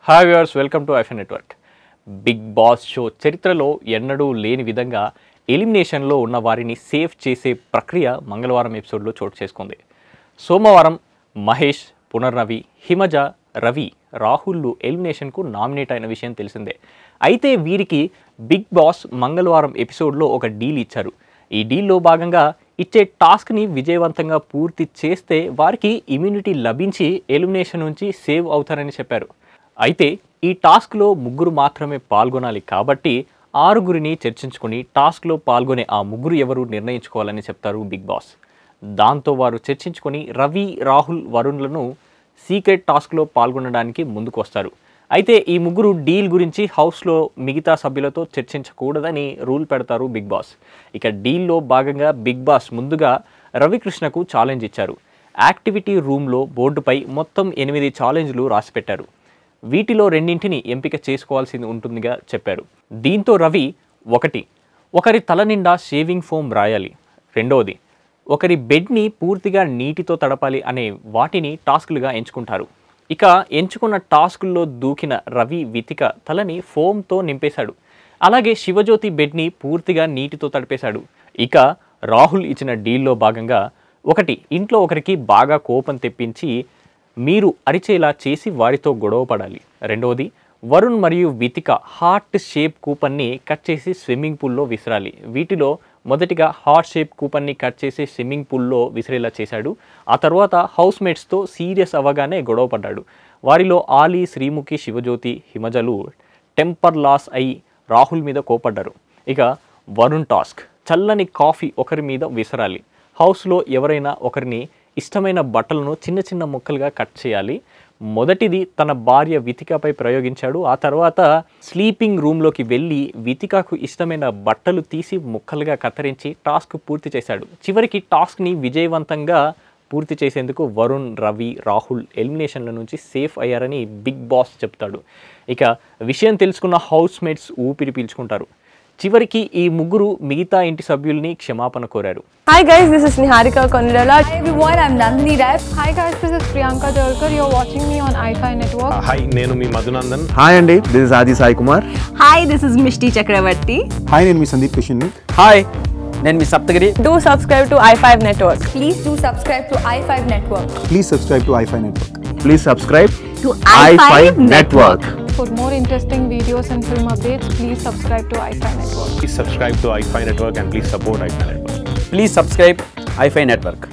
Hi viewers welcome to iFi network big boss show చరిత్రలో ఎన్నడూ లేని విధంగా ఎలిమినేషన్లో ఉన్న వారిని సేవ్ చేసే ప్రక్రియ మంగళవారం ఎపిసోడ్లో చోటు చేసుకుంది సోమవారం మహేష్ పునర్నవి హిమజ రవి రాహుల్లు ఎలిమినేషన్కు నామినేట్ అయిన విషయం తెలిసిందే అయితే వీరికి బిగ్ బాస్ మంగళవారం ఎపిసోడ్లో ఒక డీల్ ఇచ్చారు ఈ డీల్లో భాగంగా ఇచ్చే టాస్క్ని విజయవంతంగా పూర్తి చేస్తే వారికి ఇమ్యూనిటీ లభించి ఎలిమినేషన్ నుంచి సేవ్ అవుతారని చెప్పారు అయితే ఈ టాస్క్లో ముగ్గురు మాత్రమే పాల్గొనాలి కాబట్టి ఆరుగురిని చర్చించుకొని టాస్క్లో పాల్గొనే ఆ ముగ్గురు ఎవరు నిర్ణయించుకోవాలని చెప్తారు బిగ్ బాస్ దాంతో వారు చర్చించుకొని రవి రాహుల్ వరుణ్లను సీక్రెట్ టాస్క్లో పాల్గొనడానికి ముందుకు వస్తారు అయితే ఈ ముగ్గురు డీల్ గురించి హౌస్లో మిగతా సభ్యులతో చర్చించకూడదని రూల్ పెడతారు బిగ్ బాస్ ఇక డీల్లో భాగంగా బిగ్ బాస్ ముందుగా రవికృష్ణకు ఛాలెంజ్ ఇచ్చారు యాక్టివిటీ రూమ్లో బోర్డుపై మొత్తం ఎనిమిది ఛాలెంజ్లు రాసిపెట్టారు వీటిలో రెండింటిని ఎంపిక చేసుకోవాల్సి ఉంటుందిగా చెప్పారు దీంతో రవి ఒకటి ఒకరి తల నిండా షేవింగ్ ఫోమ్ రాయాలి రెండవది ఒకరి బెడ్ని పూర్తిగా నీటితో తడపాలి అనే వాటిని టాస్క్లుగా ఎంచుకుంటారు ఇక ఎంచుకున్న టాస్కుల్లో దూకిన రవి వితిక తలని ఫోమ్తో నింపేశాడు అలాగే శివజ్యోతి బెడ్ని పూర్తిగా నీటితో తడిపేశాడు ఇక రాహుల్ ఇచ్చిన డీల్లో భాగంగా ఒకటి ఇంట్లో ఒకరికి బాగా కోపం తెప్పించి మీరు అరిచేలా చేసి వారితో గొడవ పడాలి రెండవది వరుణ్ మరియు వితిక హార్ట్ షేప్ కూపన్ని కట్ చేసి స్విమ్మింగ్ పూల్లో విసిరాలి వీటిలో మొదటిగా హార్ట్ షేప్ కూపన్ని కట్ చేసి స్విమ్మింగ్ పూల్లో విసిరేలా చేశాడు ఆ తర్వాత హౌస్ మేట్స్తో సీరియస్ అవ్వగానే గొడవ పడ్డాడు వారిలో ఆలీ శ్రీముఖి శివజ్యోతి హిమజలు టెంపర్ లాస్ అయి రాహుల్ మీద కోపడ్డారు ఇక వరుణ్ టాస్క్ చల్లని కాఫీ ఒకరి మీద విసరాలి హౌస్లో ఎవరైనా ఒకరిని ఇష్టమైన బట్టలను చిన్న చిన్న ముక్కలుగా కట్ చేయాలి మొదటిది తన భార్య వితికపై ప్రయోగించాడు ఆ తర్వాత స్లీపింగ్ రూమ్లోకి వెళ్ళి వితికకు ఇష్టమైన బట్టలు తీసి ముక్కలుగా కత్తిరించి టాస్క్ పూర్తి చేశాడు చివరికి టాస్క్ని విజయవంతంగా పూర్తి చేసేందుకు వరుణ్ రవి రాహుల్ ఎలిమినేషన్ల నుంచి సేఫ్ అయ్యారని బిగ్ బాస్ చెప్తాడు ఇక విషయం తెలుసుకున్న హౌస్ మేట్స్ ఊపిరి పీల్చుకుంటారు చివరికి ఈ ముగ్గురు మిగతా ఇంటి సభ్యుల్ని క్షమాపణ కోరారు Hi guys, this is Niharika Konirala. Hi everyone, I'm Nandini Rai. Hi guys, this is Priyanka Jalkar. You're watching me on iFi Network. Hi నేను మీ మధునందన్ హాయ్ అండి this is Aadi Sai Kumar Hi, this is Mishti Chakravarti. Hi నేను మీ Sundeep Kishan hi నేను మీ Saptagiri Do subscribe to i5 Network. Please do subscribe to i5 Network. Please subscribe to iFi network please subscribe To i5 network For more interesting videos and film updates, please subscribe to iFi Network. Please subscribe to iFi network and please support iFi network please subscribe iFi network